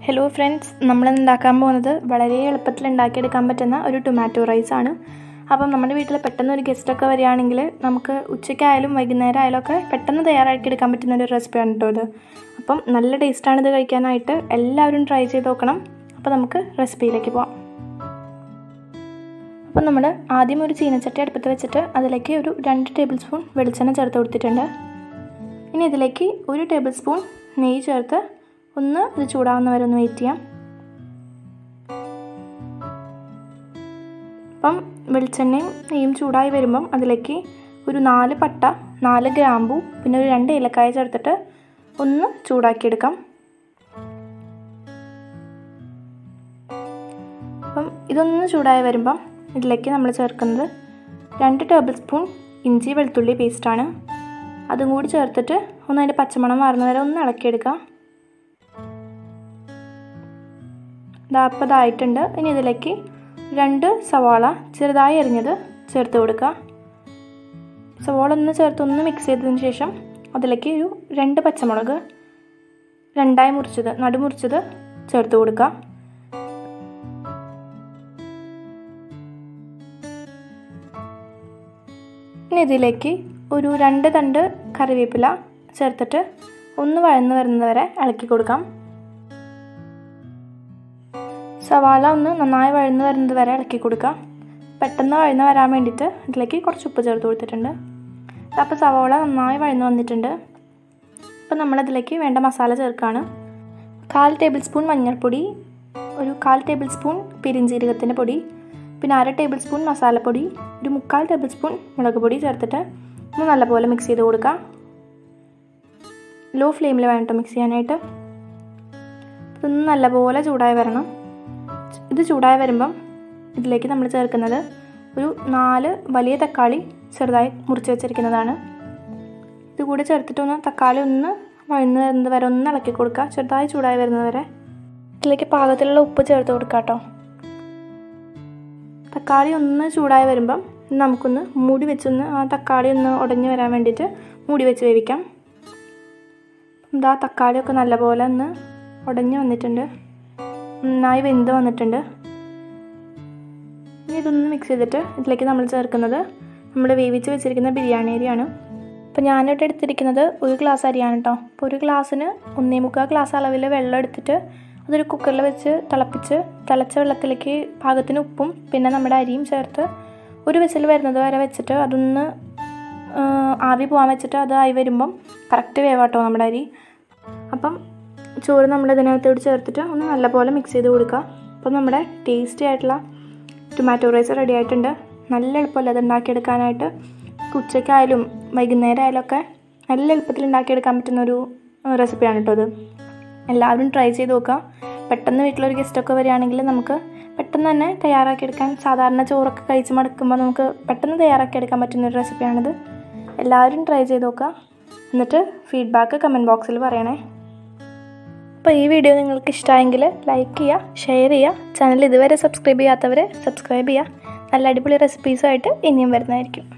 hello friends നമ്മൾ ഉണ്ടാക്കാൻ പോകുന്നത് വളരെ എളുപ്പത്തിൽ ഉണ്ടാക്കിയെടുക്കാൻ പറ്റുന്ന ഒരു ടൊമാറ്റോ റൈസ് ആണ് അപ്പം നമ്മുടെ വീട്ടിൽ പെട്ടെന്ന് ഒരു ഗസ്റ്റൊക്കെ വരികയാണെങ്കിൽ നമുക്ക് ഉച്ചയ്ക്കായാലും വൈകുന്നേരം ആയാലും ഒക്കെ പെട്ടെന്ന് തയ്യാറാക്കി എടുക്കാൻ പറ്റുന്ന ഒരു റെസിപ്പിയാണ് കേട്ടോ ഇത് അപ്പം നല്ല ടേസ്റ്റാണ് ഇത് കഴിക്കാനായിട്ട് എല്ലാവരും ട്രൈ ചെയ്ത് നോക്കണം അപ്പോൾ നമുക്ക് റെസിപ്പിയിലേക്ക് പോവാം അപ്പം നമ്മൾ ആദ്യം ഒരു ചീനച്ചട്ടി അടുപ്പത്ത് വെച്ചിട്ട് അതിലേക്ക് ഒരു രണ്ട് ടേബിൾ സ്പൂൺ വെളിച്ചെണ്ണ ചേർത്ത് കൊടുത്തിട്ടുണ്ട് ഇനി ഇതിലേക്ക് ഒരു ടേബിൾ സ്പൂൺ നെയ്യ് ചേർത്ത് ഒന്ന് ഇത് ചൂടാവുന്ന വരെ ഒന്ന് വെയിറ്റ് ചെയ്യാം അപ്പം വെളിച്ചെണ്ണയും നെയ്യും ചൂടായി വരുമ്പം അതിലേക്ക് ഒരു നാല് പട്ട നാല് ഗ്രാമ്പു പിന്നെ ഒരു രണ്ട് ഏലക്കായ ചേർത്തിട്ട് ഒന്ന് ചൂടാക്കിയെടുക്കാം അപ്പം ഇതൊന്ന് ചൂടായി വരുമ്പം ഇതിലേക്ക് നമ്മൾ ചേർക്കുന്നത് രണ്ട് ടേബിൾ സ്പൂൺ ഇഞ്ചി വെളുത്തുള്ളി പേസ്റ്റാണ് അതും കൂടി ചേർത്തിട്ട് ഒന്ന് അതിൻ്റെ പച്ചമണം മാറുന്ന വരെ ഒന്ന് ഇളക്കിയെടുക്കാം ഇതാപ്പോൾ ഇതായിട്ടുണ്ട് ഇനി ഇതിലേക്ക് രണ്ട് സവാള ചെറുതായി എറിഞ്ഞത് ചേർത്ത് കൊടുക്കുക സവാള ഒന്ന് ചേർത്ത് ഒന്ന് മിക്സ് ചെയ്തതിന് ശേഷം അതിലേക്ക് ഒരു രണ്ട് പച്ചമുളക് രണ്ടായി മുറിച്ചത് നടുമുറിച്ചത് ചേർത്ത് കൊടുക്കുക ഇനി ഇതിലേക്ക് ഒരു രണ്ട് തണ്ട് കറിവേപ്പില ചേർത്തിട്ട് ഒന്ന് വഴന്ന് വരുന്നത് വരെ ഇളക്കി കൊടുക്കാം സവാള ഒന്ന് നന്നായി വഴന്ന് വരുന്നത് വരെ ഇളക്കി കൊടുക്കുക പെട്ടെന്ന് വഴന്ന് വരാൻ വേണ്ടിയിട്ട് ഇതിലേക്ക് കുറച്ച് ഉപ്പ് ചേർത്ത് കൊടുത്തിട്ടുണ്ട് അപ്പോൾ സവാള നന്നായി വഴന്ന് വന്നിട്ടുണ്ട് അപ്പോൾ നമ്മളതിലേക്ക് വേണ്ട മസാല ചേർക്കുകയാണ് കാൽ ടേബിൾ സ്പൂൺ മഞ്ഞൾപ്പൊടി ഒരു കാൽ ടേബിൾ സ്പൂൺ പെരിഞ്ജീരകത്തിൻ്റെ പൊടി പിന്നെ അര ടേബിൾ സ്പൂൺ മസാലപ്പൊടി ഒരു മുക്കാൽ ടേബിൾ സ്പൂൺ മുളക് പൊടി ചേർത്തിട്ട് ഒന്ന് നല്ലപോലെ മിക്സ് ചെയ്ത് കൊടുക്കുക ലോ ഫ്ലെയിമിൽ വേണം മിക്സ് ചെയ്യാനായിട്ട് ഇതൊന്ന് നല്ലപോലെ ചൂടായി വരണം ഇത് ചൂടായി വരുമ്പം ഇതിലേക്ക് നമ്മൾ ചേർക്കുന്നത് ഒരു നാല് വലിയ തക്കാളി ചെറുതായി മുറിച്ച് വെച്ചിരിക്കുന്നതാണ് ഇത് കൂടി ചേർത്തിട്ട് ഒന്ന് തക്കാളി ഒന്ന് വഴന്ന് വരുന്നത് വരെ ഒന്ന് ഇളക്കി കൊടുക്കുക ചെറുതായി ചൂടായി വരുന്നത് വരെ ഇതിലേക്ക് പാകത്തിലുള്ള ഉപ്പ് ചേർത്ത് കൊടുക്കുക കേട്ടോ തക്കാളി ഒന്ന് ചൂടായി വരുമ്പം നമുക്കൊന്ന് മൂടി വെച്ചൊന്ന് ആ തക്കാളി ഒന്ന് ഉടഞ്ഞു വരാൻ വേണ്ടിയിട്ട് മൂടി വെച്ച് വേവിക്കാം ഇതാ തക്കാളിയൊക്കെ നല്ലപോലെ ഒന്ന് ഉടഞ്ഞു വന്നിട്ടുണ്ട് നന്നായി വെന്ത് വന്നിട്ടുണ്ട് ഇനി ഇതൊന്ന് മിക്സ് ചെയ്തിട്ട് ഇതിലേക്ക് നമ്മൾ ചേർക്കുന്നത് നമ്മൾ വേവിച്ച് വെച്ചിരിക്കുന്ന ബിരിയാണി അരിയാണ് അപ്പോൾ ഞാനിവിടെ എടുത്തിരിക്കുന്നത് ഒരു ഗ്ലാസ് അരിയാണ് കേട്ടോ അപ്പോൾ ഒരു ഗ്ലാസ്സിന് ഒന്നേ മുക്കാൽ ഗ്ലാസ് അളവിൽ വെള്ളം എടുത്തിട്ട് അതൊരു കുക്കറിൽ വെച്ച് തിളപ്പിച്ച് തിളച്ച വെള്ളത്തിലേക്ക് പാകത്തിന് ഉപ്പും പിന്നെ നമ്മുടെ അരിയും ചേർത്ത് ഒരു വിസിൽ വരുന്നത് വരെ വെച്ചിട്ട് അതൊന്ന് ആവി പോകാൻ വെച്ചിട്ട് അത് ആയി വരുമ്പം കറക്റ്റ് വേവാട്ടോ നമ്മുടെ അരി അപ്പം ചോറ് നമ്മൾ ഇതിനകത്തോട് ചേർത്തിട്ട് ഒന്ന് നല്ലപോലെ മിക്സ് ചെയ്ത് കൊടുക്കുക അപ്പോൾ നമ്മുടെ ടേസ്റ്റി ആയിട്ടുള്ള ടൊമാറ്റോ റൈസ് റെഡി ആയിട്ടുണ്ട് നല്ല എളുപ്പമല്ല അത് ഉണ്ടാക്കിയെടുക്കാനായിട്ട് ഉച്ചയ്ക്കായാലും വൈകുന്നേരം ആയാലും ഒക്കെ നല്ല എളുപ്പത്തിൽ ഉണ്ടാക്കിയെടുക്കാൻ പറ്റുന്ന ഒരു റെസിപ്പിയാണ് കേട്ടോ അത് എല്ലാവരും ട്രൈ ചെയ്ത് നോക്കുക പെട്ടെന്ന് വീട്ടിലൊരു ഗസ്റ്റൊക്കെ വരികയാണെങ്കിൽ നമുക്ക് പെട്ടെന്ന് തന്നെ തയ്യാറാക്കിയെടുക്കാൻ സാധാരണ ചോറൊക്കെ കഴിച്ച് മടുക്കുമ്പോൾ നമുക്ക് പെട്ടെന്ന് തയ്യാറാക്കിയെടുക്കാൻ പറ്റുന്ന ഒരു റെസിപ്പിയാണിത് എല്ലാവരും ട്രൈ ചെയ്ത് നോക്കുക എന്നിട്ട് ഫീഡ്ബാക്ക് കമൻറ്റ് ബോക്സിൽ പറയണേ അപ്പോൾ ഈ വീഡിയോ നിങ്ങൾക്ക് ഇഷ്ടമായെങ്കിൽ ലൈക്ക് ചെയ്യുക ഷെയർ ചെയ്യുക ചാനൽ ഇതുവരെ സബ്സ്ക്രൈബ് ചെയ്യാത്തവർ സബ്സ്ക്രൈബ് ചെയ്യുക നല്ല അടിപൊളി റെസിപ്പീസുമായിട്ട് ഇനിയും വരുന്നതായിരിക്കും